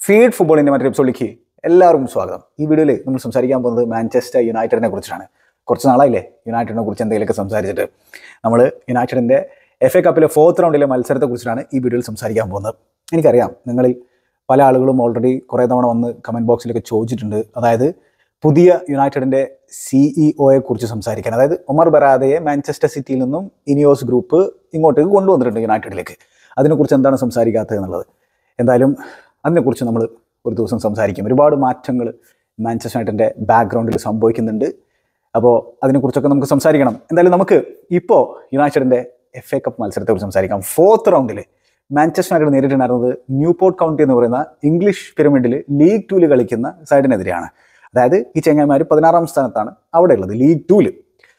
feed ഫുട്ബോളിൻ്റെ മറ്റൊരു എപ്പിസോഡിലേക്ക് എല്ലാവർക്കും സ്വാഗതം ഈ വീഡിയോയിൽ നമ്മൾ സംസാരിക്കാൻ പോകുന്നത് മാഞ്ചസ്റ്റർ യുണൈറ്റഡിനെ കുറിച്ചാണ് കുറച്ച് നാളായില്ലേ യുണൈറ്റഡിനെ കുറിച്ച് എന്തെങ്കിലുമൊക്കെ സംസാരിച്ചിട്ട് നമ്മൾ യുണൈറ്റഡിൻ്റെ എഫ് എ കപ്പിലെ ഫോർത്ത് റൗണ്ടിലെ മത്സരത്തെക്കുറിച്ചാണ് ഈ വീഡിയോയിൽ സംസാരിക്കാൻ പോകുന്നത് എനിക്കറിയാം നിങ്ങളിൽ പല ആളുകളും ഓൾറെഡി കുറേ തവണ വന്ന് കമൻറ്റ് ബോക്സിലൊക്കെ ചോദിച്ചിട്ടുണ്ട് അതായത് പുതിയ യുണൈറ്റഡിൻ്റെ സിഇഒയെ കുറിച്ച് സംസാരിക്കാൻ അതായത് ഒമർ ബറാദയെ മാഞ്ചസ്റ്റർ സിറ്റിയിൽ നിന്നും ഇനിയോസ് ഗ്രൂപ്പ് ഇങ്ങോട്ടേക്ക് കൊണ്ടുവന്നിട്ടുണ്ട് യുണൈറ്റഡിലേക്ക് അതിനെക്കുറിച്ച് എന്താണ് സംസാരിക്കാത്തത് എന്നുള്ളത് എന്തായാലും അതിനെക്കുറിച്ച് നമ്മൾ ഒരു ദിവസം സംസാരിക്കും ഒരുപാട് മാറ്റങ്ങൾ മാഞ്ചസ്റ്റർ യുണൈറ്റഡിൻ്റെ ബാക്ക്ഗ്രൗണ്ടിൽ സംഭവിക്കുന്നുണ്ട് അപ്പോൾ അതിനെക്കുറിച്ചൊക്കെ നമുക്ക് സംസാരിക്കണം എന്തായാലും നമുക്ക് ഇപ്പോൾ യുണൈറ്റഡിൻ്റെ എഫ് എ കപ്പ് മത്സരത്തെക്കുറിച്ച് സംസാരിക്കാം ഫോർത്ത് റൗണ്ടിൽ മാഞ്ചസ്റ്റർ യുണൈറ്റഡ് നേരിട്ടുണ്ടായിരുന്നത് ന്യൂപോർട്ട് കൗണ്ടി എന്ന് പറയുന്ന ഇംഗ്ലീഷ് പിരമിഡിൽ ലീഗ് ടൂവിൽ കളിക്കുന്ന സൈഡിനെതിരെയാണ് അതായത് ഈ ചെങ്ങായിമാർ പതിനാറാം സ്ഥാനത്താണ് അവിടെ ഉള്ളത് ലീഗ് ടൂവിൽ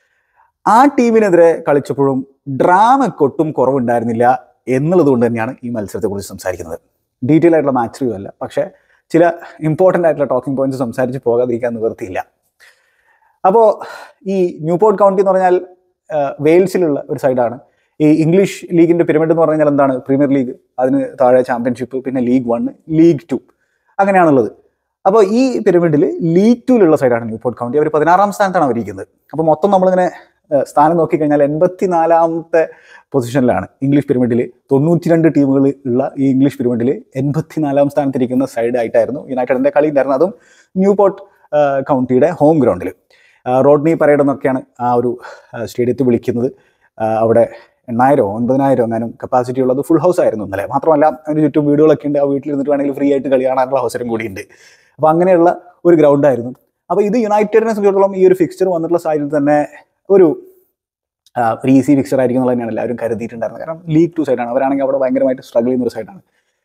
ആ ടീമിനെതിരെ കളിച്ചപ്പോഴും ഡ്രാമക്കൊട്ടും കുറവുണ്ടായിരുന്നില്ല എന്നുള്ളത് കൊണ്ട് തന്നെയാണ് ഈ മത്സരത്തെക്കുറിച്ച് സംസാരിക്കുന്നത് ഡീറ്റെയിൽ ആയിട്ടുള്ള മാച്ച് റിവ്യൂ അല്ല പക്ഷേ ചില ഇമ്പോർട്ടൻ്റ് ആയിട്ടുള്ള ടോക്കിംഗ് പോയിന്റ്സ് സംസാരിച്ച് പോകാതിരിക്കാൻ നിവൃത്തിയില്ല അപ്പോൾ ഈ ന്യൂപോർട്ട് കൗണ്ടി എന്ന് പറഞ്ഞാൽ ആ, വെയിൽസിലുള്ള ഒരു സൈഡാണ് ഈ ഇംഗ്ലീഷ് ലീഗിൻ്റെ പിരമിഡ് എന്ന് പറഞ്ഞാൽ എന്താണ് പ്രീമിയർ ലീഗ് അതിന് താഴെ ചാമ്പ്യൻഷിപ്പ് പിന്നെ ലീഗ് വൺ ലീഗ് ടു അങ്ങനെയാണുള്ളത് അപ്പോൾ ഈ പിരമിഡിൽ ലീഗ് ടൂലുള്ള സൈഡാണ് ന്യൂപോർട്ട് കൗണ്ടി അവർ പതിനാറാം സ്ഥാനത്താണ് അവർ ഇരിക്കുന്നത് അപ്പോൾ മൊത്തം നമ്മളിങ്ങനെ ആ, സ്ഥാനം നോക്കിക്കഴിഞ്ഞാൽ എൺപത്തി നാലാമത്തെ പൊസിഷനിലാണ് ഇംഗ്ലീഷ് പിരമിഡിൽ തൊണ്ണൂറ്റി രണ്ട് ടീമുകൾ ഉള്ള ഈ ഇംഗ്ലീഷ് പിരമിഡിൽ എൺപത്തിനാലാം സ്ഥാനത്തിരിക്കുന്ന സൈഡായിട്ടായിരുന്നു യുണൈറ്റഡിൻ്റെ കളി ഉണ്ടായിരുന്നത് അതും ന്യൂപോർട്ട് ആ, കൗണ്ടിയുടെ ഹോം ഗ്രൗണ്ടിൽ റോഡ്നി പരേഡ് എന്നൊക്കെയാണ് ആ ഒരു സ്റ്റേഡിയത്തിൽ വിളിക്കുന്നത് ആ, അവിടെ എണ്ണായിരമോ ഒൻപതിനായിരമോ എങ്ങാനും കപ്പാസിറ്റി ഉള്ളത് ഫുൾ ഹൗസ് ആയിരുന്നു ഇന്നലെ മാത്രമല്ല അതിന് ചുറ്റും വീടുകളൊക്കെ ഉണ്ട് ആ വീട്ടിലിരുന്നിട്ട് വേണമെങ്കിൽ ഫ്രീ ആയിട്ട് കളി കാണാനുള്ള അവസരം കൂടിയുണ്ട് അപ്പോൾ അങ്ങനെയുള്ള ഒരു ഗ്രൗണ്ടായിരുന്നു അപ്പോൾ ഇത് യുണൈറ്റഡിനെ സംബന്ധിച്ചിടത്തോളം ഈ ഒരു ഫിക്സ്ചർ വന്നിട്ടുള്ള സാഹചര്യത്തിൽ തന്നെ ഒരു ആ, ഒരു ഈസി ഫിക്സർ ആയിരിക്കും എന്നുള്ളത് തന്നെയാണ് എല്ലാവരും കരുതിയിട്ടുണ്ടായിരുന്നത് കാരണം ലീഗ് ടു സൈഡാണ് അവരാണെങ്കിൽ അവിടെ ഭയങ്കരമായിട്ട് സ്ട്രഗിൾ ചെയ്യുന്ന ഒരു സൈഡാണ്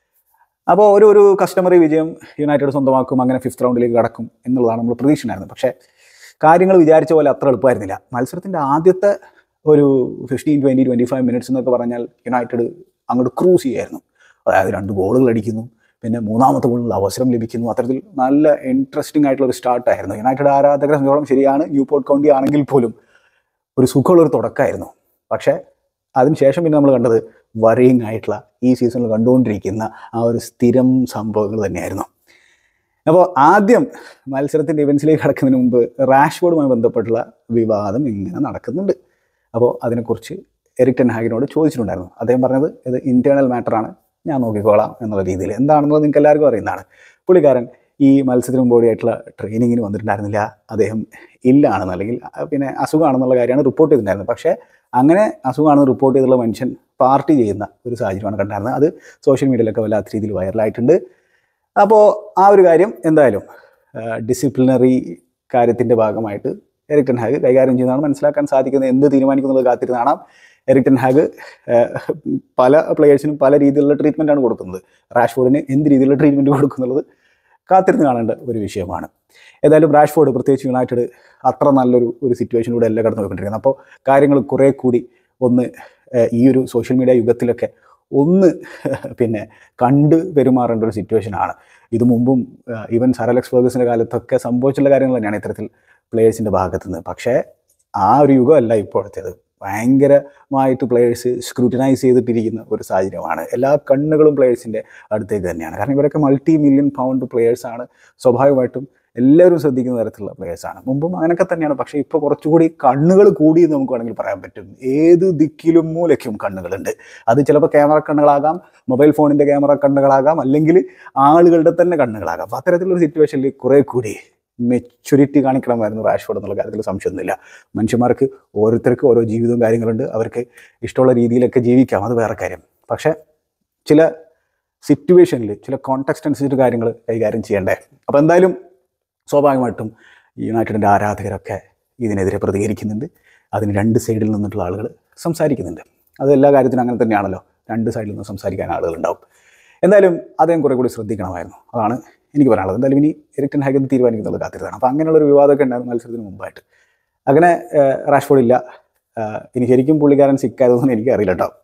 അപ്പോൾ ഒരു ഒരു കസ്റ്റമറി വിജയം യുണൈറ്റഡ് സ്വന്തമാക്കും അങ്ങനെ ഫിഫ്ത്ത് റൗണ്ടിലേക്ക് കടക്കും എന്നുള്ളതാണ് നമ്മൾ പ്രതീക്ഷയുണ്ടായിരുന്നത് പക്ഷേ കാര്യങ്ങൾ വിചാരിച്ച പോലെ അത്ര എളുപ്പമായിരുന്നില്ല മത്സരത്തിൻ്റെ ആദ്യത്തെ ഒരു fifteen twenty twenty five minutes എന്നൊക്കെ പറഞ്ഞാൽ യുണൈറ്റഡ് അങ്ങോട്ട് ക്രൂസ് ചെയ്യായിരുന്നു അതായത് രണ്ട് ഗോളുകൾ അടിക്കുന്നു പിന്നെ മൂന്നാമത്തെ ഗോളിൽ അവസരം ലഭിക്കുന്നു അത്തരത്തിൽ നല്ല ഇൻട്രസ്റ്റിംഗ് ആയിട്ടുള്ള ഒരു സ്റ്റാർട്ടായിരുന്നു യുണൈറ്റഡ് ആരാധകരെ സംബന്ധിച്ചോളം ശരിയാണ് ന്യൂപോർട്ട് കൗണ്ടി ആണെങ്കിൽ പോലും ഒരു സുഖമുള്ള ഒരു തുടക്കമായിരുന്നു പക്ഷേ അതിനുശേഷം പിന്നെ നമ്മൾ കണ്ടത് വറിയിങ് ആയിട്ടുള്ള ഈ സീസണിൽ കണ്ടുകൊണ്ടിരിക്കുന്ന ആ ഒരു സ്ഥിരം സംഭവങ്ങൾ തന്നെയായിരുന്നു അപ്പോൾ ആദ്യം മത്സരത്തിൻ്റെ ഇവൻസിലേക്ക് കടക്കുന്നതിന് മുമ്പ് റാഷ്ബോർഡുമായി ബന്ധപ്പെട്ടുള്ള വിവാദം ഇങ്ങനെ നടക്കുന്നുണ്ട് അപ്പോൾ അതിനെക്കുറിച്ച് എറിക് ടെൻ ഹാഗിനോട് ചോദിച്ചിട്ടുണ്ടായിരുന്നു അദ്ദേഹം പറഞ്ഞത് ഇത് ഇൻറ്റേർണൽ മാറ്ററാണ് ഞാൻ നോക്കിക്കോളാം എന്നുള്ള രീതിയിൽ എന്താണെന്നുള്ളത് നിങ്ങൾക്ക് എല്ലാവർക്കും അറിയുന്നതാണ് പുള്ളിക്കാരൻ ഈ മത്സരത്തിന് മുമ്പോടിയായിട്ടുള്ള ട്രെയിനിങ്ങിന് വന്നിട്ടുണ്ടായിരുന്നില്ല അദ്ദേഹം ഇല്ലാണെന്ന് അല്ലെങ്കിൽ ആ, പിന്നെ അസുഖമാണെന്നുള്ള കാര്യമാണ് റിപ്പോർട്ട് ചെയ്തിട്ടുണ്ടായിരുന്നത് പക്ഷേ അങ്ങനെ അസുഖമാണെന്ന് റിപ്പോർട്ട് ചെയ്തിട്ടുള്ള മനുഷ്യൻ പാർട്ടി ചെയ്യുന്ന ഒരു സാഹചര്യമാണ് കണ്ടായിരുന്നത് അത് സോഷ്യൽ മീഡിയയിലൊക്കെ വല്ലാത്ത രീതിയിൽ വൈറലായിട്ടുണ്ട് അപ്പോൾ ആ ഒരു കാര്യം എന്തായാലും ഡിസിപ്ലിനറി കാര്യത്തിൻ്റെ ഭാഗമായിട്ട് എറിക് ടെൻ ഹാഗ് കൈകാര്യം ചെയ്യുന്നതാണ് മനസ്സിലാക്കാൻ സാധിക്കുന്നത് എന്ത് തീരുമാനിക്കുന്നുള്ളത് കാത്തിരുന്ന് കാണാം എറിക് ടെൻ ഹാഗ് ഏഹ്, പല പ്ലെയേഴ്സിനും പല രീതിയിലുള്ള ട്രീറ്റ്മെൻറ്റാണ് കൊടുക്കുന്നത് റാഷ്ഫോർഡിന് എന്ത് രീതിയിലുള്ള ട്രീറ്റ്മെൻറ്റ് കൊടുക്കുന്നുള്ളത് കാത്തിരുന്ന് കാണേണ്ട ഒരു വിഷയമാണ് ഏതായാലും റാഷ്ഫോർഡ് പ്രത്യേകിച്ച് യുണൈറ്റഡ് അത്ര നല്ലൊരു ഒരു സിറ്റുവേഷനിലൂടെ അല്ല കടന്നു പോയിക്കൊണ്ടിരിക്കുന്നത് അപ്പോൾ കാര്യങ്ങൾ കുറേ കൂടി ഒന്ന് ഏഹ്, ഈ ഒരു സോഷ്യൽ മീഡിയ യുഗത്തിലൊക്കെ ഒന്ന് പിന്നെ കണ്ട് പെരുമാറേണ്ട ഒരു സിറ്റുവേഷനാണ് ഇത് മുമ്പും ഈവൻ സർ അലക്സ് ഫേഗസിൻ്റെ കാലത്തൊക്കെ സംഭവിച്ചുള്ള കാര്യങ്ങൾ തന്നെയാണ് ഇത്തരത്തിൽ പ്ലേയേഴ്സിൻ്റെ ഭാഗത്തു നിന്ന് പക്ഷേ ആ ഒരു യുഗമല്ല ഇപ്പോഴത്തേത് ഭയങ്കരമായിട്ട് പ്ലേയേഴ്സ് സ്ക്രൂട്ടിനൈസ് ചെയ്തിട്ടിരിക്കുന്ന ഒരു സാഹചര്യമാണ് എല്ലാ കണ്ണുകളും പ്ലേയേഴ്സിൻ്റെ അടുത്തേക്ക് തന്നെയാണ് കാരണം ഇവരൊക്കെ മൾട്ടി മില്യൺ പൗണ്ട് പ്ലേയേഴ്സാണ് സ്വാഭാവികമായിട്ടും എല്ലാവരും ശ്രദ്ധിക്കുന്ന തരത്തിലുള്ള പ്ലേയേഴ്സാണ് മുമ്പും അങ്ങനെയൊക്കെ തന്നെയാണ് പക്ഷേ ഇപ്പോൾ കുറച്ചുകൂടി കണ്ണുകൾ കൂടി എന്ന് നമുക്ക് വേണമെങ്കിൽ പറയാൻ പറ്റും ഏത് ദിക്കിലും മൂലയ്ക്കും കണ്ണുകളുണ്ട് അത് ചിലപ്പോൾ ക്യാമറ കണ്ണുകളാകാം മൊബൈൽ ഫോണിൻ്റെ ക്യാമറ കണ്ണുകളാകാം അല്ലെങ്കിൽ ആളുകളുടെ തന്നെ കണ്ണുകളാകാം അപ്പോൾ അത്തരത്തിലുള്ള സിറ്റുവേഷനിൽ കുറേ കൂടി മെച്യൂരിറ്റി കാണിക്കണമായിരുന്നു റാഷ്ഫോർഡ് എന്നുള്ള കാര്യത്തിൽ സംശയമൊന്നുമില്ല മനുഷ്യന്മാർക്ക് ഓരോരുത്തർക്കും ഓരോ ജീവിതവും കാര്യങ്ങളുണ്ട് അവർക്ക് ഇഷ്ടമുള്ള രീതിയിലൊക്കെ ജീവിക്കാം അത് വേറെ കാര്യം പക്ഷേ ചില സിറ്റുവേഷനിൽ ചില കോൺടെക്സ്റ്റ് അനുസരിച്ച് കാര്യങ്ങൾ കൈകാര്യം ചെയ്യണ്ടേ അപ്പോൾ എന്തായാലും സ്വാഭാവികമായിട്ടും യുണൈറ്റഡിൻ്റെ ആരാധകരൊക്കെ ഇതിനെതിരെ പ്രതികരിക്കുന്നുണ്ട് അതിന് രണ്ട് സൈഡിൽ നിന്നിട്ടുള്ള ആളുകൾ സംസാരിക്കുന്നുണ്ട് അത് എല്ലാ കാര്യത്തിനും അങ്ങനെ തന്നെയാണല്ലോ രണ്ട് സൈഡിൽ നിന്ന് സംസാരിക്കാൻ ആളുകളുണ്ടാവും എന്തായാലും അദ്ദേഹം കുറേ കൂടി ശ്രദ്ധിക്കണമായിരുന്നു അതാണ് എനിക്ക് പറയാനുള്ളത് എന്തായാലും ഇനി എറിക്ടൻ ഹാഗൻ തീരുമാനിക്കുന്നത് കാത്തിരുതാണ് അപ്പോൾ അങ്ങനെയുള്ളൊരു വിവാദമൊക്കെ ഉണ്ടായിരുന്നു മത്സരത്തിന് മുമ്പായിട്ട് അങ്ങനെ ഏഹ്, റാഷ്ഫോർഡ് ഇല്ല ഏഹ്, ഇനി ശരിക്കും പുള്ളിക്കാരൻ സിക്കായതൊന്നും എനിക്കറിയില്ല കേട്ടോ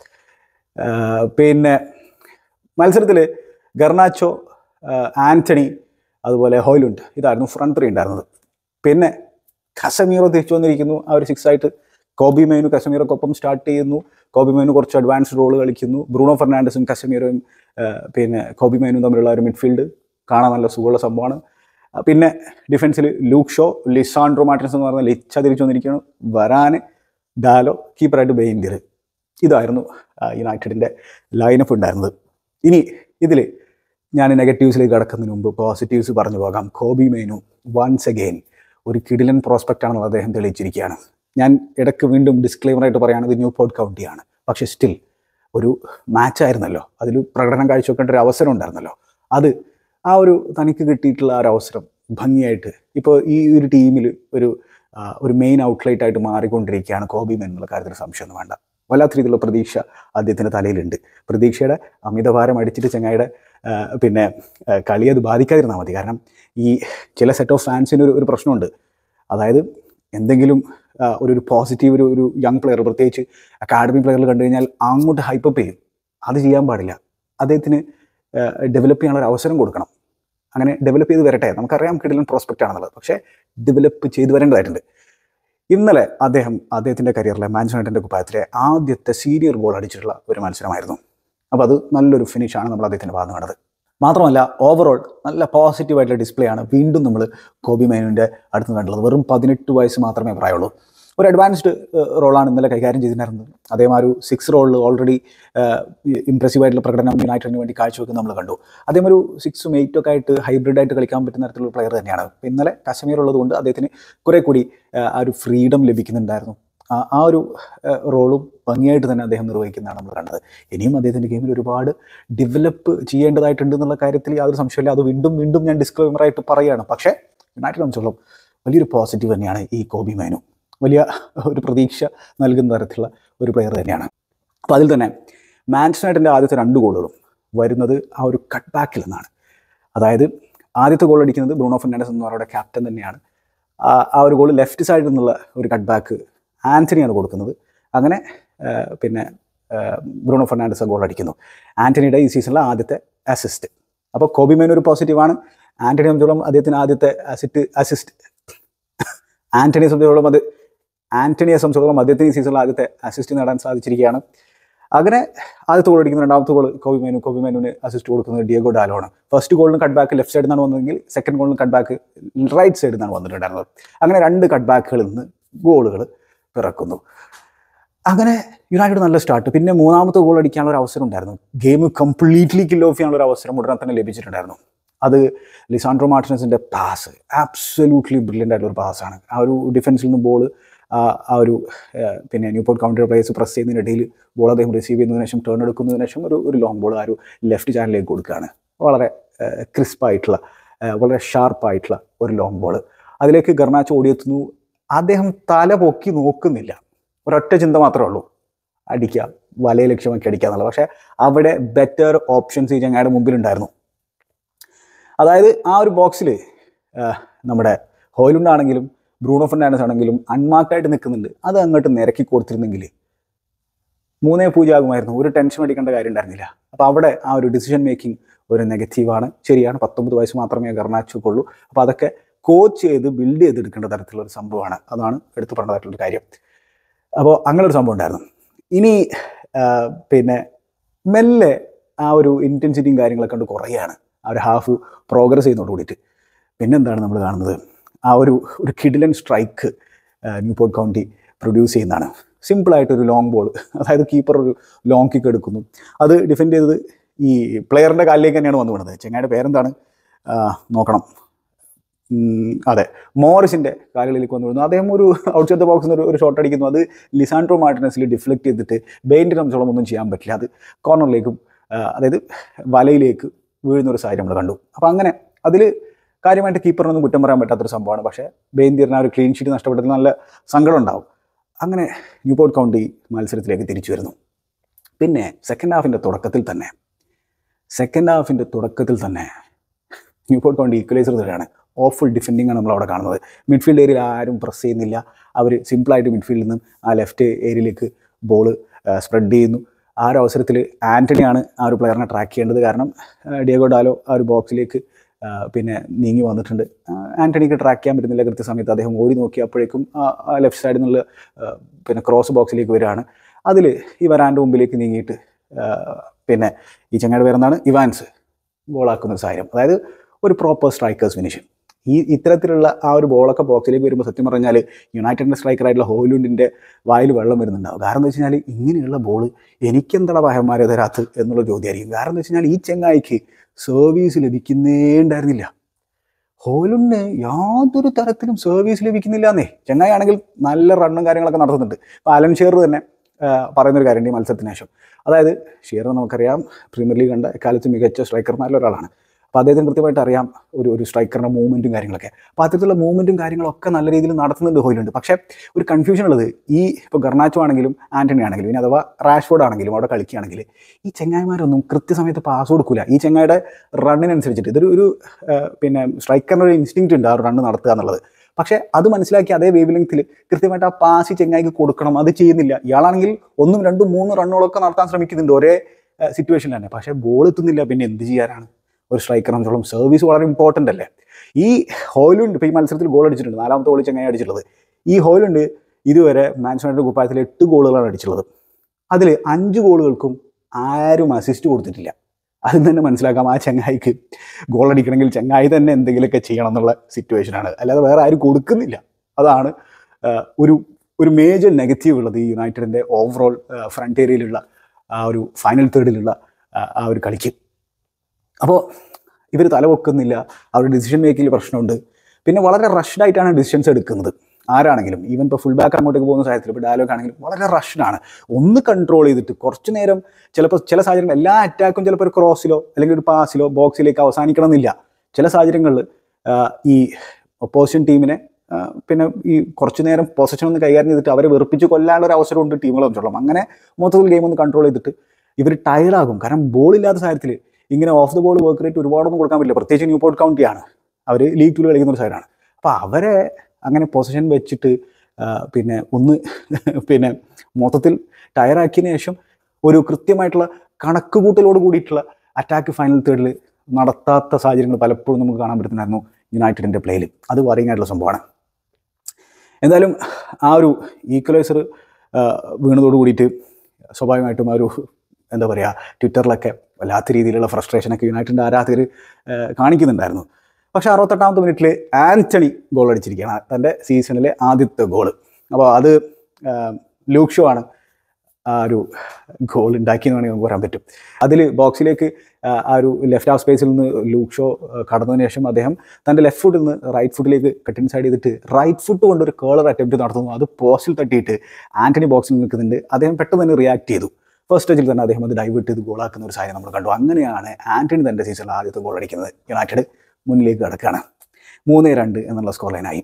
ഏഹ്, പിന്നെ മത്സരത്തിൽ ഗർണാച്ചോ ഏഹ്, ആന്റണി അതുപോലെ ഹോയ്ലുണ്ട് ഇതായിരുന്നു ഫ്രണ്ട് ത്രീ ഉണ്ടായിരുന്നത് പിന്നെ കസമീറോ തിരിച്ചു വന്നിരിക്കുന്നു ആ ഒരു സിക്സ് ആയിട്ട് കോബി മെയിനു കസമീറോക്കൊപ്പം സ്റ്റാർട്ട് ചെയ്യുന്നു കോബി മെയിനു കുറച്ച് അഡ്വാൻസ്ഡ് റോൾ കളിക്കുന്നു ബ്രൂണോ ഫെർണാണ്ടസും കസമീറോയും ഏഹ്, പിന്നെ കോബി മെയിനും തമ്മിലുള്ള ഒരു മിഡ്ഫീൽഡ് കാണാൻ നല്ല സുഖമുള്ള സംഭവമാണ് ആ, പിന്നെ ഡിഫൻസിൽ ലൂക്ക് ഷോ ലിസാൻഡ്രോ മാർട്ടിൻസ് എന്ന് പറഞ്ഞ ലിച്ച തിരിച്ചു വന്നിരിക്കുകയാണ് വരാന് ഡാലോ കീപ്പറായിട്ട് ബെയിൻഡിർ ഇതായിരുന്നു ആ, യുണൈറ്റഡിൻ്റെ ലൈനപ്പ് ഉണ്ടായിരുന്നത് ഇനി ഇതിൽ ഞാൻ നെഗറ്റീവ്സിലേക്ക് കടക്കുന്നതിന് മുമ്പ് പോസിറ്റീവ്സ് പറഞ്ഞു പോകാം കോബി മേനു വൺസ് അഗെയിൻ ഒരു കിടിലൻ പ്രോസ്പെക്റ്റ് ആണെന്ന് അദ്ദേഹം തെളിയിച്ചിരിക്കുകയാണ് ഞാൻ ഇടയ്ക്ക് വീണ്ടും ഡിസ്ക്ലെയിമറായിട്ട് പറയുകയാണെങ്കിൽ ന്യൂ പോർട്ട് കൗണ്ടിയാണ് പക്ഷേ സ്റ്റിൽ ഒരു മാച്ച് ആയിരുന്നല്ലോ അതിൽ പ്രകടനം കാഴ്ചവെക്കേണ്ട ഒരു അവസരം ഉണ്ടായിരുന്നല്ലോ അത് ആ ഒരു തനിക്ക് കിട്ടിയിട്ടുള്ള ആ ഒരു അവസരം ഭംഗിയായിട്ട് ഇപ്പോൾ ഈ ഒരു ടീമിൽ ഒരു ആ, ഒരു മെയിൻ ഔട്ട്ലൈറ്റ് ആയിട്ട് മാറിക്കൊണ്ടിരിക്കുകയാണ് കോബി മെൻ എന്നുള്ള കാര്യത്തിൽ സംശയമൊന്നും വേണ്ട വല്ലാത്ത രീതിയിലുള്ള പ്രതീക്ഷ അദ്ദേഹത്തിൻ്റെ തലയിലുണ്ട് പ്രതീക്ഷയുടെ അമിതഭാരം അടിച്ചിട്ട് ചങ്ങായിയുടെ ആ, പിന്നെ ആ, കളി അത് ബാധിക്കാതിരുന്നാൽ മതി കാരണം ഈ ചില സെറ്റ് ഓഫ് ഫാൻസിന് ഒരു ഒരു പ്രശ്നമുണ്ട് അതായത് എന്തെങ്കിലും ആ, ഒരു ഒരു പോസിറ്റീവ് ഒരു ഒരു യങ് പ്ലെയർ പ്രത്യേകിച്ച് അക്കാഡമി പ്ലെയറിൽ കണ്ടു കഴിഞ്ഞാൽ അങ്ങോട്ട് ഹൈപ്പപ്പ് ചെയ്യും അത് ചെയ്യാൻ പാടില്ല അദ്ദേഹത്തിന് ഡെവലപ്പ് ചെയ്യാനുള്ള ഒരു അവസരം കൊടുക്കണം അങ്ങനെ ഡെവലപ്പ് ചെയ്ത് വരട്ടെ നമുക്കറിയാം കിടിലൻ പ്രോസ്പെക്റ്റ് ആണെന്നുള്ളത് പക്ഷേ ഡെവലപ്പ് ചെയ്ത് വരേണ്ടതായിട്ടുണ്ട് ഇന്നലെ അദ്ദേഹം അദ്ദേഹത്തിൻ്റെ കരിയറിലെ മാൻസ് യുണൈറ്റഡിൻ്റെ കുപ്പായത്തിലെ ആദ്യത്തെ സീനിയർ ഗോൾ അടിച്ചിട്ടുള്ള ഒരു മത്സരമായിരുന്നു അപ്പോൾ അത് നല്ലൊരു ഫിനിഷാണ് നമ്മൾ അദ്ദേഹത്തിൻ്റെ ഭാഗത്ത് കണ്ടത് മാത്രമല്ല ഓവറോൾ നല്ല പോസിറ്റീവായിട്ടുള്ള ഡിസ്പ്ലേ ആണ് വീണ്ടും നമ്മൾ കോബി മേനുവിൻ്റെ അടുത്ത് കണ്ടുള്ളത് വെറും പതിനെട്ട് വയസ്സ് മാത്രമേ പ്രായമുള്ളൂ ഒരു അഡ്വാൻസ്ഡ് റോളാണ് ഇന്നലെ കൈകാര്യം ചെയ്തിട്ടുണ്ടായിരുന്നത് അദ്ദേഹം ആ ഒരു സിക്സ് റോളിൽ ഓൾറെഡി ഇംപ്രസീവ് ആയിട്ടുള്ള പ്രകടനം യുണൈറ്റഡിന് വേണ്ടി കാഴ്ചവെക്കുന്നത് നമ്മൾ കണ്ടു അദ്ദേഹം ഒരു സിക്സും എയ്റ്റും ഒക്കെ ആയിട്ട് ഹൈബ്രിഡ് ആയിട്ട് കളിക്കാൻ പറ്റുന്ന തരത്തിലുള്ള പ്ലെയർ തന്നെയാണ് ഇപ്പം ഇന്നലെ കശ്മീർ ഉള്ളതുകൊണ്ട് അദ്ദേഹത്തിന് കുറെ കൂടി ആ, ആ ഒരു ഫ്രീഡം ലഭിക്കുന്നുണ്ടായിരുന്നു ആ- ആ ഒരു ആ, റോളും ഭംഗിയായിട്ട് തന്നെ അദ്ദേഹം നിർവഹിക്കുന്നതാണ് നമ്മൾ കണ്ടത് ഇനിയും അദ്ദേഹത്തിൻ്റെ ഗെയിമിൽ ഒരുപാട് ഡെവലപ്പ് ചെയ്യേണ്ടതായിട്ടുണ്ട് എന്നുള്ള കാര്യത്തിൽ യാതൊരു സംശയമില്ല അത് വീണ്ടും വീണ്ടും ഞാൻ ഡിസ്ക്ലൈമറായിട്ട് പറയുകയാണ് പക്ഷേ യുണൈറ്റഡ് സംബന്ധിച്ചോളം വലിയൊരു പോസിറ്റീവ് തന്നെയാണ് ഈ കോബി മേനു വലിയ ഒരു പ്രതീക്ഷ നൽകുന്ന തരത്തിലുള്ള ഒരു പ്ലെയർ തന്നെയാണ് അപ്പോൾ അതിൽ തന്നെ മാൻച്ചസ്റ്റർ യുണൈറ്റഡിൻ്റെ ആദ്യത്തെ രണ്ട് ഗോളുകളും വരുന്നത് ആ ഒരു കട്ട് ബാക്കിൽ നിന്നാണ് അതായത് ആദ്യത്തെ ഗോൾ അടിക്കുന്നത് ബ്രൂണോ ഫെർണാണ്ടസ് എന്ന് പറയുന്ന ക്യാപ്റ്റൻ തന്നെയാണ് ആ ആ ഒരു ഗോൾ ലെഫ്റ്റ് സൈഡിൽ നിന്നുള്ള ഒരു കട്ട് ബാക്ക് ആൻ്റണിയാണ് കൊടുക്കുന്നത് അങ്ങനെ ആ, പിന്നെ ആ, ബ്രൂണോ ഫെർണാണ്ടസ് ഗോൾ അടിക്കുന്നു ആൻ്റണിയുടെ ഈ സീസണിലെ ആദ്യത്തെ അസിസ്റ്റ് അപ്പോൾ കോബി മേൻ ഒരു പോസിറ്റീവാണ് ആൻ്റണി സംബന്ധിച്ചോളം അദ്ദേഹത്തിന് ആദ്യത്തെ അസിസ്റ്റ് അസിസ്റ്റ് ആൻ്റണിയെ സംബന്ധിച്ചോളം അത് ആൻ്റണിയെ സംബന്ധിച്ചോളം അദ്ദേഹത്തിന് ഈ സീസണിൽ ആദ്യത്തെ അസിസ്റ്റ് നേടാൻ സാധിച്ചിരിക്കുകയാണ് അങ്ങനെ ആദ്യത്തെ ഗോൾ അടിക്കുന്ന രണ്ടാമത്തെ ഗോൾ കോബി മേനു കോബി മേനുവിന് അസിസ്റ്റ് കൊടുക്കുന്നത് ഡിയോഗോ ഡാലോ ആണ് ഫസ്റ്റ് ഗോളിന് കട്ട് ബാക്ക് ലെഫ്റ്റ് സൈഡിൽ നിന്നാണ് വന്നതെങ്കിൽ സെക്കൻഡ് ഗോളിന് കട്ട് ബാക്ക് റൈറ്റ് സൈഡിൽ നിന്നാണ് വന്നിട്ടുണ്ടായിരുന്നത് അങ്ങനെ രണ്ട് കട്ട് ബാക്കുകളിൽ നിന്ന് ഗോളുകൾ പിറക്കുന്നു അങ്ങനെ യുണൈറ്റഡ് നല്ല സ്റ്റാർട്ട് പിന്നെ മൂന്നാമത്തെ ഗോൾ അടിക്കാനുള്ള ഒരു അവസരം ഉണ്ടായിരുന്നു ഗെയിം കംപ്ലീറ്റ്ലി കിൽ ഓഫ് ചെയ്യാനുള്ള ഒരു അവസരം ഉടനെ തന്നെ ലഭിച്ചിട്ടുണ്ടായിരുന്നു അത് ലിസാൻഡ്രോ മാർട്ടിനസിൻ്റെ പാസ് ആബ്സല്യൂട്ട്ലി ബ്രില്യൻ്റ് ആയിട്ടുള്ള ഒരു പാസ്സാണ് ആ ഒരു ഡിഫൻസിൽ നിന്ന് ബോൾ ആ ഒരു ആ, പിന്നെ ന്യൂപോർട്ട് കൗണ്ടർ പ്ലേയേഴ്സ് പ്രസ് ചെയ്യുന്നതിനിടയിൽ ബോൾ അദ്ദേഹം റിസീവ് ചെയ്യുന്നതിന് ശേഷം ടേൺ എടുക്കുന്നതിന് ശേഷം ഒരു ഒരു ലോങ് ബോൾ ആ ഒരു ലെഫ്റ്റ് ചാനലിലേക്ക് കൊടുക്കുകയാണ് വളരെ ക്രിസ്പായിട്ടുള്ള വളരെ ഷാർപ്പായിട്ടുള്ള ഒരു ലോങ് ബോൾ അതിലേക്ക് ഗർണാച്ച് ഓടിയെത്തുന്നു അദ്ദേഹം തല പൊക്കി നോക്കുന്നില്ല ഒരൊറ്റ ചിന്ത മാത്രമേ ഉള്ളൂ അടിക്കുക വലയെ ലക്ഷ്യമാക്കി അടിക്കുക എന്നുള്ളത് പക്ഷേ അവിടെ ബെറ്റർ ഓപ്ഷൻസ് ഈ ചങ്ങായുടെ മുമ്പിലുണ്ടായിരുന്നു അതായത് ആ ഒരു ബോക്സിൽ നമ്മുടെ ഹോയിലുണ്ട് ആണെങ്കിലും ബ്രൂണോ ഫെർണാണ്ടസ് ആണെങ്കിലും അൺമാർക്കായിട്ട് നിൽക്കുന്നുണ്ട് അത് അങ്ങോട്ട് നിരക്കി കൊടുത്തിരുന്നെങ്കിൽ മൂന്നേ പൂജ്യം ആകുമായിരുന്നു ഒരു ടെൻഷൻ അടിക്കേണ്ട കാര്യം ഉണ്ടായിരുന്നില്ല അപ്പോൾ അവിടെ ആ ഒരു ഡിസിഷൻ മേക്കിംഗ് ഒരു നെഗറ്റീവാണ് ശരിയാണ് പത്തൊമ്പത് വയസ്സ് മാത്രമേ ഗർണാച്ചുക്കുള്ളൂ അപ്പോൾ അതൊക്കെ കോച്ച് ചെയ്ത് ബിൽഡ് ചെയ്തെടുക്കേണ്ട തരത്തിലുള്ള ഒരു സംഭവമാണ് അതാണ് എടുത്തു പറഞ്ഞതായിട്ടുള്ളൊരു കാര്യം അപ്പോൾ അങ്ങനെ ഒരു സംഭവം ഉണ്ടായിരുന്നു ഇനി ആ, പിന്നെ മെല്ലെ ആ ഒരു ഇൻറ്റൻസിറ്റിയും കാര്യങ്ങളൊക്കെ കൊണ്ട് കുറയാണ് ആ ഒരു ഹാഫ് പ്രോഗ്രസ് ചെയ്യുന്നതോട് കൂടിയിട്ട് പിന്നെന്താണ് നമ്മൾ കാണുന്നത് ആ ഒരു ഒരു കിഡിലൻ സ്ട്രൈക്ക് ന്യൂപോർട്ട് കൗണ്ടി പ്രൊഡ്യൂസ് ചെയ്യുന്നതാണ് സിമ്പിളായിട്ട് ഒരു ലോങ് ബോൾ അതായത് കീപ്പർ ഒരു ലോങ് കിക്ക് എടുക്കുന്നു അത് ഡിഫെൻഡ് ചെയ്തത് ഈ പ്ലെയറിൻ്റെ കാലിലേക്ക് തന്നെയാണ് വന്നു വീണത് ചെങ്ങായുടെ പേരെന്താണ് ആ, നോക്കണം ഉം, അതെ മോറിസിന്റെ കാലുകളിലേക്ക് വന്നു വീഴുന്നു അദ്ദേഹം ഒരു ഔട്ട് സൈഡ് ദ ബോക്സിൽ നിന്ന് ഒരു ഷോട്ട് അടിക്കുന്നു അത് ലിസാൻഡ്രോ മാർട്ടിനസിൽ ഡിഫ്ലക്ട് ചെയ്തിട്ട് ബെയിൻ്റെ സംബന്ധിച്ചോളം ഒന്നും ചെയ്യാൻ പറ്റില്ല അത് കോർണറിലേക്കും ആ, അതായത് വലയിലേക്ക് വീഴുന്ന ഒരു സാഹചര്യം നമ്മൾ കണ്ടു അപ്പോൾ അങ്ങനെ അതിൽ കാര്യമായിട്ട് കീപ്പറിനൊന്നും കുറ്റം പറയാൻ പറ്റാത്തൊരു സംഭവമാണ് പക്ഷേ ബെയിൻതിയറിന് ആ ഒരു ക്ലീൻ ഷീറ്റ് നഷ്ടപ്പെട്ടതിൽ നല്ല സങ്കടം ഉണ്ടാവും അങ്ങനെ ന്യൂപോർട്ട് കൗണ്ടി മത്സരത്തിലേക്ക് തിരിച്ചു വരുന്നു പിന്നെ സെക്കൻഡ് ഹാഫിൻ്റെ തുടക്കത്തിൽ തന്നെ സെക്കൻഡ് ഹാഫിൻ്റെ തുടക്കത്തിൽ തന്നെ ന്യൂപോർട്ട് കൗണ്ടി ഈക്വലൈസർ തന്നെയാണ് ഓഫുൾ ഡിഫെൻഡിങ് ആണ് നമ്മൾ അവിടെ കാണുന്നത് മിഡ്ഫീൽഡ് ഏരിയയിൽ ആരും പ്രസ് ചെയ്യുന്നില്ല അവർ സിമ്പിളായിട്ട് മിഡ്ഫീൽഡിൽ നിന്ന് ആ ലെഫ്റ്റ് ഏരിയയിലേക്ക് ബോൾ സ്പ്രെഡ് ചെയ്യുന്നു ആ ഒരു അവസരത്തിൽ ആൻ്റണിയാണ് ആ ഒരു പ്ലെയറിനെ ട്രാക്ക് ചെയ്യേണ്ടത് കാരണം ആ, ഡിയോഗോ ഡാലോ ആ ഒരു ബോക്സിലേക്ക് ആ, പിന്നെ നീങ്ങി വന്നിട്ടുണ്ട് ആ, ആൻ്റണിക്ക് ട്രാക്ക് ചെയ്യാൻ പറ്റുന്നില്ല കൃത്യസമയത്ത് അദ്ദേഹം ഓടി നോക്കിയപ്പോഴേക്കും ആ ലെഫ്റ്റ് സൈഡിൽ നിന്നുള്ള ആ, പിന്നെ ക്രോസ് ബോക്സിലേക്ക് വരികയാണ് അതിൽ ഈ വരാൻ്റെ മുമ്പിലേക്ക് നീങ്ങിയിട്ട് ആ, പിന്നെ ഈ ചങ്ങയുടെ പേരെന്താണ് ഇവാൻസ് ഗോളാക്കുന്ന ഒരു സാഹചര്യം അതായത് ഒരു പ്രോപ്പർ സ്ട്രൈക്കേഴ്സ് ഫിനിഷ് ഈ ഇത്തരത്തിലുള്ള ആ ഒരു ബോളൊക്കെ ബോക്സിലേക്ക് വരുമ്പോൾ സത്യം പറഞ്ഞാൽ യുണൈറ്റഡിൻ്റെ സ്ട്രൈക്കറായിട്ടുള്ള ഹോയിലുണ്ടിൻ്റെ വായിൽ വെള്ളം വരുന്നുണ്ടാവും കാരണം എന്താ വെച്ച് കഴിഞ്ഞാൽ ഇങ്ങനെയുള്ള ബോൾ എനിക്കെന്താ പഹന്മാരെ തരാത്ത് എന്നുള്ള ചോദ്യമായിരിക്കും കാരണം എന്താ വെച്ച് കഴിഞ്ഞാൽ ഈ ചെങ്ങായിക്ക് സർവീസ് ലഭിക്കുന്നേ ഉണ്ടായിരുന്നില്ല ഹോലുണ്ടിന് യാതൊരു തരത്തിലും സർവീസ് ലഭിക്കുന്നില്ല എന്നേ ചെങ്ങായി ആണെങ്കിൽ നല്ല റണ്ണും കാര്യങ്ങളൊക്കെ നടത്തുന്നുണ്ട് ഇപ്പോൾ അലൻ ഷെയർ തന്നെ ആ, പറയുന്നൊരു കാര്യമുണ്ട് ഈ മത്സരത്തിന് ശേഷം അതായത് ഷെയർ നമുക്കറിയാം പ്രീമിയർ ലീഗ് കണ്ട എക്കാലത്ത് മികച്ച സ്ട്രൈക്കർമാരിൽ ഒരാളാണ് അപ്പോൾ അദ്ദേഹത്തിന് കൃത്യമായിട്ട് അറിയാം ഒരു ഒരു സ്ട്രൈക്കറിൻ്റെ മൂവ്മെൻറ്റും കാര്യങ്ങളൊക്കെ അപ്പോൾ അത്തരത്തിലുള്ള മൂവ്മെൻറ്റും കാര്യങ്ങളൊക്കെ നല്ല രീതിയിൽ നടത്തുന്നുണ്ട് ഹോയിലുണ്ട് പക്ഷേ ഒരു കൺഫ്യൂഷൻ ഉള്ളത് ഈ ഇപ്പോൾ ഗർണാച്ചോ ആണെങ്കിലും ആൻ്റണി ആണെങ്കിലും ഇനി അഥവാ റാഷ്ഫോർഡ് ആണെങ്കിലും അവിടെ കളിക്കുകയാണെങ്കിൽ ഈ ചെങ്ങായിമാരൊന്നും കൃത്യസമയത്ത് പാസ് കൊടുക്കില്ല ഈ ചെങ്ങായിയുടെ റണ്ണിനനുസരിച്ചിട്ട് ഇതൊരു ഒരു ആ, പിന്നെ സ്ട്രൈക്കറിൻ്റെ ഒരു ഇൻസ്റ്റിങ്ക്റ്റ് ഉണ്ട് ആ ഒരു റണ്ണ് നടത്തുക എന്നുള്ളത് പക്ഷേ അത് മനസ്സിലാക്കി അതേ വേവ് ലെങ്ത്തിൽ കൃത്യമായിട്ട് ആ പാസ് ചെങ്ങായിക്ക് കൊടുക്കണം അത് ചെയ്യുന്നില്ല ഇയാളാണെങ്കിൽ ഒന്നും രണ്ടും മൂന്നും റണ്ണുകളൊക്കെ നടത്താൻ ശ്രമിക്കുന്നുണ്ട് ഒരേ സിറ്റുവേഷനിൽ തന്നെ പക്ഷേ ബോൾ എത്തുന്നില്ല പിന്നെ എന്ത് ചെയ്യാനാണ് ഒരു സ്ട്രൈക്കറെ സംബന്ധിച്ചോളം സർവീസ് വളരെ ഇമ്പോർട്ടൻ്റ് അല്ലേ ഈ ഹോയിലുണ്ട് ഇപ്പോൾ ഈ മത്സരത്തിൽ ഗോൾ അടിച്ചിട്ടുണ്ട് നാലാമത്തെ ഗോൾ ചെങ്ങായി അടിച്ചിട്ടുള്ളത് ഈ ഹോയിലുണ്ട് ഇതുവരെ മാൻച്ചസ്റ്റർ കുപ്പായത്തിൽ എട്ട് ഗോളുകളാണ് അടിച്ചിട്ടുള്ളത് അതിൽ അഞ്ച് ഗോളുകൾക്കും ആരും അസിസ്റ്റ് കൊടുത്തിട്ടില്ല അതിൽ തന്നെ മനസ്സിലാക്കാം ആ ചങ്ങായിക്ക് ഗോൾ അടിക്കണമെങ്കിൽ ചങ്ങായി തന്നെ എന്തെങ്കിലുമൊക്കെ ചെയ്യണം എന്നുള്ള സിറ്റുവേഷനാണ് അല്ലാതെ വേറെ ആരും കൊടുക്കുന്നില്ല അതാണ് ആ, ഒരു ഒരു മേജർ നെഗറ്റീവ് ഉള്ളത് ഈ യുണൈറ്റഡിൻ്റെ ഓവറോൾ ഫ്രണ്ട് ഏരിയയിലുള്ള ആ ഒരു ഫൈനൽ തേർഡിലുള്ള ആ, ആ ഒരു കളിക്ക് അപ്പോൾ ഇവർ തലവെക്കുന്നില്ല അവരുടെ ഡിസിഷൻ മേക്കിങ്ങിൽ പ്രശ്നമുണ്ട് പിന്നെ വളരെ റഷ്ഡ് ആയിട്ടാണ് ഡിസിഷൻസ് എടുക്കുന്നത് ആരാണെങ്കിലും ഈവൻ ഇപ്പോൾ ഫുൾ ബാക്ക് അങ്ങോട്ടേക്ക് പോകുന്ന സാഹചര്യത്തിൽ ഇപ്പോൾ ഡയലോഗ് ആണെങ്കിലും വളരെ റഷ്ഡാണ് ഒന്ന് കൺട്രോൾ ചെയ്തിട്ട് കുറച്ച് നേരം ചിലപ്പോൾ ചില സാഹചര്യങ്ങൾ എല്ലാ അറ്റാക്കും ചിലപ്പോൾ ഒരു ക്രോസിലോ അല്ലെങ്കിൽ ഒരു പാസിലോ ബോക്സിലേക്ക് അവസാനിക്കണം എന്നില്ല ചില സാഹചര്യങ്ങളിൽ ഈ ഒപ്പോസിഷൻ ടീമിനെ ആ, പിന്നെ ഈ കുറച്ച് നേരം പൊസിഷൻ ഒന്ന് കൈകാര്യം ചെയ്തിട്ട് അവരെ വെറുപ്പിച്ച് കൊല്ലാനുള്ള ഒരു അവസരം ഉണ്ട് ടീമുകളെ സംബന്ധിച്ചോളം അങ്ങനെ മൊത്തത്തിൽ ഗെയിം ഒന്ന് കൺട്രോൾ ചെയ്തിട്ട് ഇവർ ടയർഡാകും കാരണം ബോൾ ഇല്ലാത്ത സാഹചര്യത്തിൽ ഇങ്ങനെ off the ball work rate ഒരുപാടൊന്നും കൊടുക്കാൻ പറ്റില്ല പ്രത്യേകിച്ച് ന്യൂപോർട്ട് കൗണ്ടിയാണ് അവർ ലീഗ് ടൂവിൽ കളിക്കുന്ന ഒരു സൈഡാണ് അപ്പോൾ അവരെ അങ്ങനെ പൊസിഷൻ വെച്ചിട്ട് ആ, പിന്നെ ഒന്ന് പിന്നെ മൊത്തത്തിൽ ടയറാക്കിയതിന് ശേഷം ഒരു കൃത്യമായിട്ടുള്ള കണക്ക് കൂട്ടലോട് കൂടിയിട്ടുള്ള അറ്റാക്ക് ഫൈനൽ തേർഡിൽ നടത്താത്ത സാഹചര്യങ്ങൾ പലപ്പോഴും നമുക്ക് കാണാൻ പറ്റുന്നുണ്ടായിരുന്നു യുണൈറ്റഡിൻ്റെ പ്ലേയിൽ അത് worrying ആയിട്ടുള്ള സംഭവമാണ് എന്തായാലും ആ ഒരു ഈക്വലൈസർ വീണതോട് കൂടിയിട്ട് സ്വാഭാവികമായിട്ടും ആ ഒരു എന്താ പറയുക ട്വിറ്ററിലൊക്കെ വല്ലാത്ത രീതിയിലുള്ള ഫ്രസ്ട്രേഷനൊക്കെ യുണൈറ്റഡിൻ്റെ ആരാധകർ കാണിക്കുന്നുണ്ടായിരുന്നു പക്ഷേ അറുപത്തെട്ടാമത്തെ മിനിറ്റിൽ ആൻ്റണി ഗോൾ അടിച്ചിരിക്കുകയാണ് തൻ്റെ സീസണിലെ ആദ്യത്തെ ഗോൾ അപ്പോൾ അത് ലൂക്ക് ഷോ ആണ് ആ ഒരു ഗോൾ ഉണ്ടാക്കിയെന്ന് വേണമെങ്കിൽ നമുക്ക് പറയാൻ പറ്റും അതിൽ ബോക്സിലേക്ക് ആ ആ ഒരു ലെഫ്റ്റ് ഹാഫ് സ്പേസിൽ നിന്ന് ലൂക്ക് ഷോ കടന്നതിന് ശേഷം അദ്ദേഹം തൻ്റെ ലെഫ്റ്റ് ഫുട്ടിൽ നിന്ന് റൈറ്റ് ഫുട്ടിലേക്ക് കട്ടിൻ സൈഡ് ചെയ്തിട്ട് റൈറ്റ് ഫുട്ട് കൊണ്ട് ഒരു കേളർ അറ്റംപ്റ്റ് നടത്തുന്നു അത് പോസ്റ്റിൽ തട്ടിയിട്ട് ആൻ്റണി ബോക്സിൽ നിൽക്കുന്നുണ്ട് അദ്ദേഹം പെട്ടെന്ന് തന്നെ റിയാക്ട് ചെയ്തു ഫസ്റ്റ് സ്റ്റേജിൽ തന്നെ അദ്ദേഹം അത് ഡൈവേർട്ട് ചെയ്ത് ഗോളാക്കുന്ന ഒരു സാഹചര്യം നമ്മൾ കണ്ടു അങ്ങനെയാണ് ആൻ്റണി തൻ്റെ സീസണിൽ ആദ്യത്തെ ഗോൾ അടിക്കുന്നത് യുണൈറ്റഡ് മുന്നിലേക്ക് കിടക്കുകയാണ് മൂന്ന് രണ്ട് എന്നുള്ള സ്കോർ ലൈനായി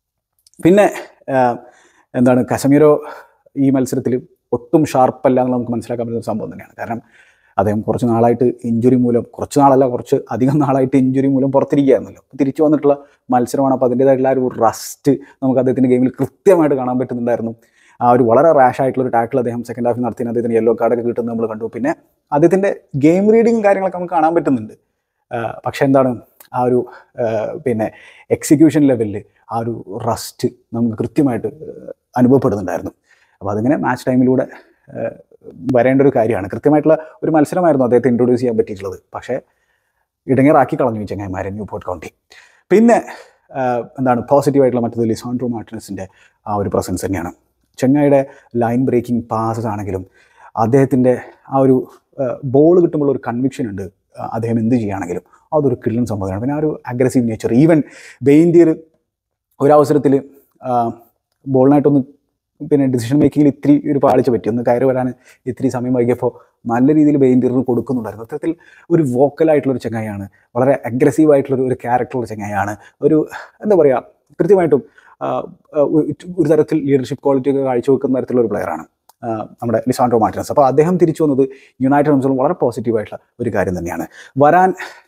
പിന്നെ ആ, എന്താണ് കസമീരോ ഈ മത്സരത്തിൽ ഒട്ടും ഷാർപ്പല്ല എന്ന് നമുക്ക് മനസ്സിലാക്കാൻ പറ്റുന്ന ഒരു സംഭവം തന്നെയാണ് കാരണം അദ്ദേഹം കുറച്ച് നാളായിട്ട് ഇഞ്ചുറി മൂലം കുറച്ച് നാളല്ല കുറച്ച് അധികം നാളായിട്ട് ഇഞ്ചുറി മൂലം പുറത്തിരിക്കുകയായിരുന്നല്ലോ തിരിച്ചു വന്നിട്ടുള്ള മത്സരമാണ് അപ്പോൾ അതിൻ്റേതായിട്ടുള്ള ആ ഒരു റസ്റ്റ് നമുക്ക് അദ്ദേഹത്തിൻ്റെ ഗെയിമിൽ കൃത്യമായിട്ട് കാണാൻ പറ്റുന്നുണ്ടായിരുന്നു ആ ഒരു വളരെ റാഷ് ആയിട്ടുള്ള ഒരു ടാക്കിൾ അദ്ദേഹം സെക്കൻഡ് ഹാഫിൽ നടത്തിന് അദ്ദേഹത്തിന് യെല്ലോ കാർഡൊക്കെ കിട്ടുന്നത് നമ്മൾ കണ്ടു പിന്നെ അദ്ദേഹത്തിൻ്റെ ഗെയിം റീഡിങ് കാര്യങ്ങളൊക്കെ നമുക്ക് കാണാൻ പറ്റുന്നുണ്ട് ആ, പക്ഷേ എന്താണ് ആ ഒരു ആ, പിന്നെ എക്സിക്യൂഷൻ ലെവലിൽ ആ ഒരു റസ്റ്റ് നമുക്ക് കൃത്യമായിട്ട് അനുഭവപ്പെടുന്നുണ്ടായിരുന്നു അപ്പോൾ അതിങ്ങനെ മാച്ച് ടൈമിലൂടെ ആ, വരേണ്ട ഒരു കാര്യമാണ് കൃത്യമായിട്ടുള്ള ഒരു മത്സരമായിരുന്നു അദ്ദേഹത്തെ ഇൻട്രൊഡ്യൂസ് ചെയ്യാൻ പറ്റിയിട്ടുള്ളത് പക്ഷേ ഇടങ്ങേറാക്കി കളഞ്ഞു ഈ ചങ്ങായിമാരെ ന്യൂപോർട്ട് കൗണ്ടി പിന്നെ ആ, എന്താണ് പോസിറ്റീവായിട്ടുള്ള മറ്റത് ലിസാൻഡ്രോ മാർട്ടിനസിൻ്റെ ആ ഒരു പ്രസൻസ് തന്നെയാണ് ചെങ്ങായിയുടെ ലൈൻ ബ്രേക്കിംഗ് പാസസ് ആണെങ്കിലും അദ്ദേഹത്തിൻ്റെ ആ ഒരു ബോൾ കിട്ടുമ്പോൾ ഒരു കൺവിക്ഷൻ ഉണ്ട് ആ, അദ്ദേഹം എന്ത് ചെയ്യുകയാണെങ്കിലും അതൊരു കിള്ളൻ സംഭവമാണ് പിന്നെ ആ ഒരു അഗ്രസീവ് നേച്ചർ ഈവൻ ബെയിൻഡിയർ ഒരവസരത്തിൽ ബോളിനായിട്ടൊന്ന് പിന്നെ ഡിസിഷൻ മേക്കിങ്ങിൽ ഇത്തിരി ഒരു പാളിച്ച പറ്റി ഒന്ന് കയറി വരാൻ ഇത്തിരി സമയം വൈകിയപ്പോൾ നല്ല രീതിയിൽ ബെയിൻഡിയറിന് കൊടുക്കുന്നുണ്ടായിരുന്നു അത്തരത്തിൽ ഒരു വോക്കലായിട്ടുള്ള ഒരു ചങ്ങായിയാണ് വളരെ അഗ്രസീവ് ആയിട്ടുള്ള ഒരു ക്യാരക്ടറുള്ള ചങ്ങായിയാണ് ഒരു എന്താ പറയുക കൃത്യമായിട്ടും ആ, ആ, ഒരു- ഒരു തരത്തിൽ ലീഡർഷിപ്പ് ക്വാളിറ്റി ഒക്കെ കാഴ്ചവെക്കുന്ന തരത്തിലുള്ള ഒരു പ്ലെയറാണ് നമ്മുടെ ലിസാൻഡ്രോ മാർട്ടിനസ് അപ്പോൾ അദ്ദേഹം തിരിച്ചു വന്നത് യുണൈറ്റഡ് സംബന്ധിച്ചോളം വളരെ പോസിറ്റീവായിട്ടുള്ള ഒരു കാര്യം തന്നെയാണ് വരാൻ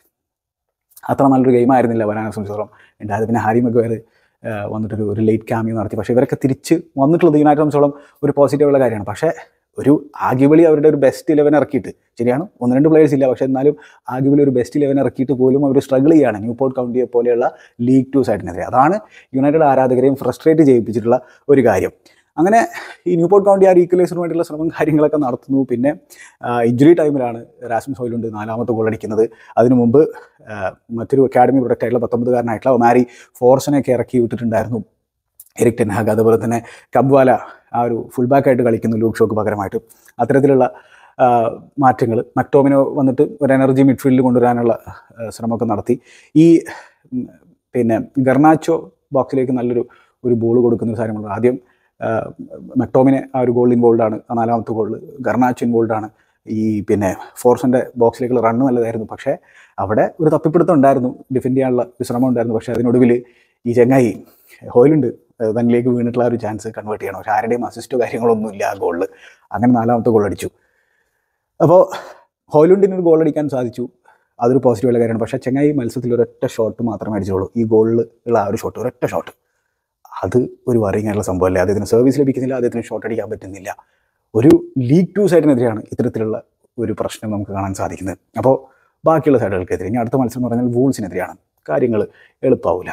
അത്ര നല്ലൊരു ഗെയിം ആയിരുന്നില്ല വരാനെ സംബന്ധിച്ചിടത്തോളം ഉണ്ടായത് പിന്നെ ഹാരി മഗ്വയർ വന്നിട്ടൊരു ഒരു ലേറ്റ് ക്യാമിയോ നടത്തി പക്ഷേ ഇവരൊക്കെ തിരിച്ച് വന്നിട്ടുള്ളത് യുണൈറ്റഡ് സംബന്ധിച്ചോളം ഒരു പോസിറ്റീവുള്ള കാര്യമാണ് പക്ഷേ ഒരു ആഗ്യബിളി അവരുടെ ഒരു ബെസ്റ്റ് ഇലവൻ ഇറക്കിയിട്ട് ശരിയാണ് ഒന്ന് രണ്ട് പ്ലേയേഴ്സ് ഇല്ല പക്ഷേ എന്നാലും ആഗ്യബിളി ഒരു ബെസ്റ്റ് ഇലവൻ ഇറക്കിയിട്ട് പോലും അവർ സ്ട്രഗിൾ ചെയ്യാണ് ന്യൂപോർട്ട് കൗണ്ടിയെ പോലെയുള്ള ലീഗ് ടു സൈഡിനെതിരെ അതാണ് യുണൈറ്റഡ് ആരാധകരെയും ഫ്രസ്ട്രേറ്റ് ചെയ്യിപ്പിച്ചിട്ടുള്ള ഒരു കാര്യം അങ്ങനെ ഈ ന്യൂപോർട്ട് കൗണ്ടി ആ റീക്വലൈസറിന് വേണ്ടിയുള്ള ശ്രമം കാര്യങ്ങളൊക്കെ നടത്തുന്നു പിന്നെ ഇഞ്ചുറി ടൈമിലാണ് റാസ്മിസ് ഹോയിലുണ്ട് നാലാമത്തെ ഗോൾ അടിക്കുന്നത് അതിനു മുമ്പ് ആ, മറ്റൊരു അക്കാഡമി പ്രൊഡക്റ്റ് ആയിട്ടുള്ള പത്തൊമ്പതുകാരനായിട്ടുള്ള ഒമാരി ഫോർസനെയൊക്കെ ഇറക്കി വിട്ടിട്ടുണ്ടായിരുന്നു എറിക് ടെൻഹാഗ് അതുപോലെ തന്നെ കബ്വാല ആ ഒരു ഫുൾ ബാക്കായിട്ട് കളിക്കുന്നു ലൂക്ക് ഷോക്ക് പകരമായിട്ട് അത്തരത്തിലുള്ള മാറ്റങ്ങൾ മക്ടോമിനോ വന്നിട്ട് ഒരു എനർജി മിഡ്ഫീൽഡിൽ കൊണ്ടുവരാനുള്ള ആ, ശ്രമമൊക്കെ നടത്തി ഈ ഉം, പിന്നെ ഗർണാച്ചോ ബോക്സിലേക്ക് നല്ലൊരു ഒരു ബോൾ കൊടുക്കുന്ന ഒരു കാര്യമുണ്ട് ആദ്യം ആ, മക്ടോമിനെ ആ ഒരു ഗോൾ ഇൻവോൾവ് ആണ് ആ നാലാമത്തെ ഗോളിൽ ഗർണാച്ചോ ഇൻവോൾവ് ആണ് ഈ പിന്നെ ഫോർസിൻ്റെ ബോക്സിലേക്കുള്ള റണ്ണ് നല്ലതായിരുന്നു പക്ഷേ അവിടെ ഒരു തപ്പിപ്പിടുത്തം ഉണ്ടായിരുന്നു ഡിഫെൻഡ് ചെയ്യാനുള്ള ഒരു ശ്രമം ഉണ്ടായിരുന്നു പക്ഷേ അതിനൊടുവിൽ ഈ ചെങ്ങായി ഹോയിലുണ്ട് തന്നിലേക്ക് വീണിട്ടുള്ള ആ ഒരു ചാൻസ് കൺവേർട്ട് ചെയ്യണം പക്ഷേ ആരുടെയും അസിസ്റ്റോ കാര്യങ്ങളൊന്നും ഇല്ല ആ ഗോളിൽ അങ്ങനെ നാലാമത്തെ ഗോൾ അടിച്ചു അപ്പോൾ ഹോയിലുണ്ടിന് ഒരു ഗോൾ അടിക്കാൻ സാധിച്ചു അതൊരു പോസിറ്റീവുള്ള കാര്യമാണ് പക്ഷേ ചെങ്ങായി മത്സരത്തിൽ ഒരൊറ്റ ഷോട്ട് മാത്രമേ അടിച്ചുള്ളൂ ഈ ഗോളിൽ ഉള്ള ആ ഒരു ഷോട്ട് ഒരൊറ്റ ഷോട്ട് അത് ഒരു വറിയിങ് ആയിട്ടുള്ള സംഭവമല്ലേ അദ്ദേഹത്തിന് സർവീസ് ലഭിക്കുന്നില്ല അദ്ദേഹത്തിന് ഷോട്ട് അടിക്കാൻ പറ്റുന്നില്ല ഒരു ലീഗ് ടു സൈഡിനെതിരെയാണ് ഇത്തരത്തിലുള്ള ഒരു പ്രശ്നം നമുക്ക് കാണാൻ സാധിക്കുന്നത് അപ്പോൾ ബാക്കിയുള്ള സൈഡുകൾക്കെതിരെ ഇനി അടുത്ത മത്സരം എന്ന് പറഞ്ഞാൽ വൂൾസിനെതിരെയാണ് കാര്യങ്ങൾ എളുപ്പമാവില്ല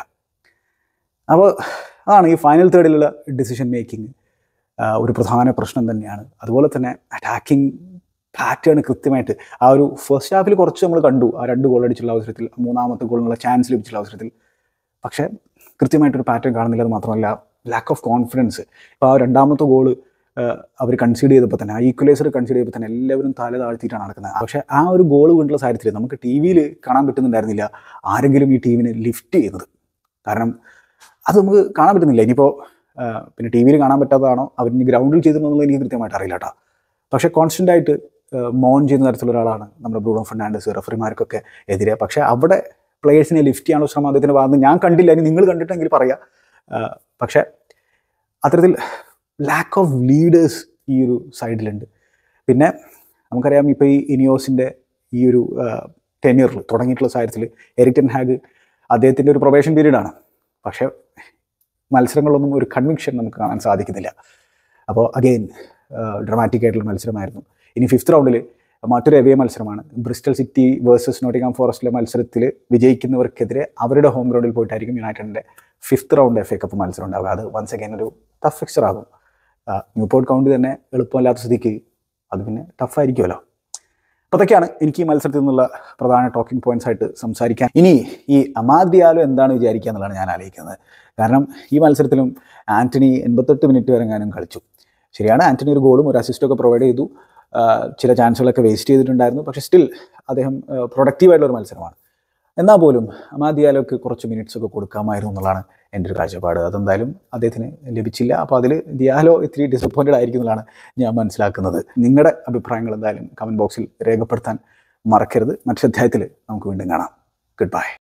അപ്പോൾ അതാണ് ഈ ഫൈനൽ തേർഡിലുള്ള ഡിസിഷൻ മേക്കിംഗ് ഒരു പ്രധാന പ്രശ്നം തന്നെയാണ് അതുപോലെ തന്നെ അറ്റാക്കിംഗ് പാറ്റേൺ കൃത്യമായിട്ട് ആ ഒരു ഫസ്റ്റ് ഹാഫിൽ കുറച്ച് നമ്മൾ കണ്ടു ആ രണ്ട് ഗോൾ അടിച്ചുള്ള അവസരത്തിൽ മൂന്നാമത്തെ ഗോളിനുള്ള ചാൻസ് ലഭിച്ചുള്ള അവസരത്തിൽ പക്ഷേ കൃത്യമായിട്ടൊരു പാറ്റേൺ കാണുന്നില്ല അത് മാത്രമല്ല ലാക്ക് ഓഫ് കോൺഫിഡൻസ് ഇപ്പോൾ ആ രണ്ടാമത്തെ ഗോള് അവർ കൺസീഡ് ചെയ്തപ്പോൾ തന്നെ ആ ഈക്വലൈസർ കൺസീഡ് ചെയ്തപ്പോൾ തന്നെ എല്ലാവരും തല താഴ്ത്തിയിട്ടാണ് നടക്കുന്നത് പക്ഷേ ആ ഒരു ഗോൾ വീണ്ടുള്ള സാഹചര്യത്തിൽ നമുക്ക് ടി വിയിൽ കാണാൻ പറ്റുന്നുണ്ടായിരുന്നില്ല ആരെങ്കിലും ഈ ടീമിനെ ലിഫ്റ്റ് ചെയ്യുന്നത് കാരണം അത് നമുക്ക് കാണാൻ പറ്റുന്നില്ല ഇനിയിപ്പോൾ പിന്നെ ടി വിയിൽ കാണാൻ പറ്റാത്തതാണോ അവർ ഇനി ഗ്രൗണ്ടിൽ ചെയ്തിരുന്നതെന്നുള്ളത് എനിക്ക് കൃത്യമായിട്ട് അറിയില്ല കേട്ടോ പക്ഷേ കോൺസ്റ്റൻ്റ് ആയിട്ട് മോൺ ചെയ്യുന്ന തരത്തിലുള്ള ഒരാളാണ് നമ്മുടെ ബ്രൂണോ ഫെർണാണ്ടസ് റെഫറിമാർക്കൊക്കെ എതിരെ പക്ഷേ അവിടെ പ്ലേയേഴ്സിനെ ലിഫ്റ്റ് ചെയ്യാനുള്ള ശ്രമം അദ്ദേഹത്തിൻ്റെ ഭാഗത്ത് ഞാൻ കണ്ടില്ല ഇനി നിങ്ങൾ കണ്ടിട്ടെങ്കിൽ പറയാം ആ, പക്ഷേ അത്തരത്തിൽ ലാക്ക് ഓഫ് ലീഡേഴ്സ് ഈ ഒരു സൈഡിലുണ്ട് പിന്നെ നമുക്കറിയാം ഇപ്പോൾ ഈ ഇനിയോസിൻ്റെ ഈ ഒരു ടെന്യൂറിൽ തുടങ്ങിയിട്ടുള്ള സാഹചര്യത്തിൽ എറിക്ടൻ ഹാഗ് അദ്ദേഹത്തിൻ്റെ ഒരു പ്രൊബേഷൻ പീരീഡാണ് പക്ഷേ മത്സരങ്ങളൊന്നും ഒരു കൺവിക്ഷൻ നമുക്ക് കാണാൻ സാധിക്കുന്നില്ല അപ്പോൾ അഗെയിൻ ഡ്രമാറ്റിക് ആയിട്ടുള്ള മത്സരമായിരുന്നു ഇനി ഫിഫ്ത്ത് റൗണ്ടിൽ മറ്റൊരു എവേ മത്സരമാണ് ബ്രിസ്റ്റൽ സിറ്റി വേഴ്സസ് നോട്ടിംഗാം ഫോറസ്റ്റിലെ മത്സരത്തിൽ വിജയിക്കുന്നവർക്കെതിരെ അവരുടെ ഹോം ഗ്രൗണ്ടിൽ പോയിട്ടായിരിക്കും യുണൈറ്റഡിൻ്റെ fifth round F A cup മത്സരം ഉണ്ടാവുക അത് വൺസ് അഗൈൻ ഒരു ടഫ് ഫിക്സർ ആകും ആ, ന്യൂപോർട്ട് കൗണ്ടി തന്നെ എളുപ്പമല്ലാത്ത സ്ഥിതിക്ക് അത് പിന്നെ ടഫായിരിക്കുമല്ലോ അപ്പോൾ അതൊക്കെയാണ് എനിക്ക് ഈ മത്സരത്തിൽ നിന്നുള്ള പ്രധാന ടോക്കിംഗ് പോയിന്റ്സ് ആയിട്ട് സംസാരിക്കാൻ ഇനി ഈ അമാദ്യാലോ എന്താണ് വിചാരിക്കുക എന്നുള്ളതാണ് ഞാൻ ആലോചിക്കുന്നത് കാരണം ഈ മത്സരത്തിലും ആന്റണി എൺപത്തെട്ട് മിനിറ്റ് വരെ എങ്ങാനും കളിച്ചു ശരിയാണ് ആന്റണി ഒരു ഗോളും ഒരു അസിസ്റ്റും ഒക്കെ പ്രൊവൈഡ് ചെയ്തു ആ, ചില ചാൻസുകളൊക്കെ വേസ്റ്റ് ചെയ്തിട്ടുണ്ടായിരുന്നു പക്ഷേ സ്റ്റിൽ അദ്ദേഹം പ്രൊഡക്റ്റീവായിട്ടുള്ള ഒരു മത്സരമാണ് എന്നാൽ പോലും അമാദിയാലോക്ക് കുറച്ച് മിനിറ്റ്സ് ഒക്കെ കൊടുക്കാമായിരുന്നു എന്നുള്ളതാണ് എൻ്റെ ഒരു കാഴ്ചപ്പാട് അതെന്തായാലും അദ്ദേഹത്തിന് ലഭിച്ചില്ല അപ്പോൾ അതിൽ ദിയാലോ ഇത്തിരി ഡിസപ്പോയിൻറ്റഡ് ആയിരിക്കും എന്നുള്ളതാണ് ഞാൻ മനസ്സിലാക്കുന്നത് നിങ്ങളുടെ അഭിപ്രായങ്ങൾ എന്തായാലും കമൻറ്റ് ബോക്സിൽ രേഖപ്പെടുത്താൻ മറക്കരുത് മറ്റൊരു അധ്യായത്തിൽ നമുക്ക് വീണ്ടും കാണാം ഗുഡ് ബൈ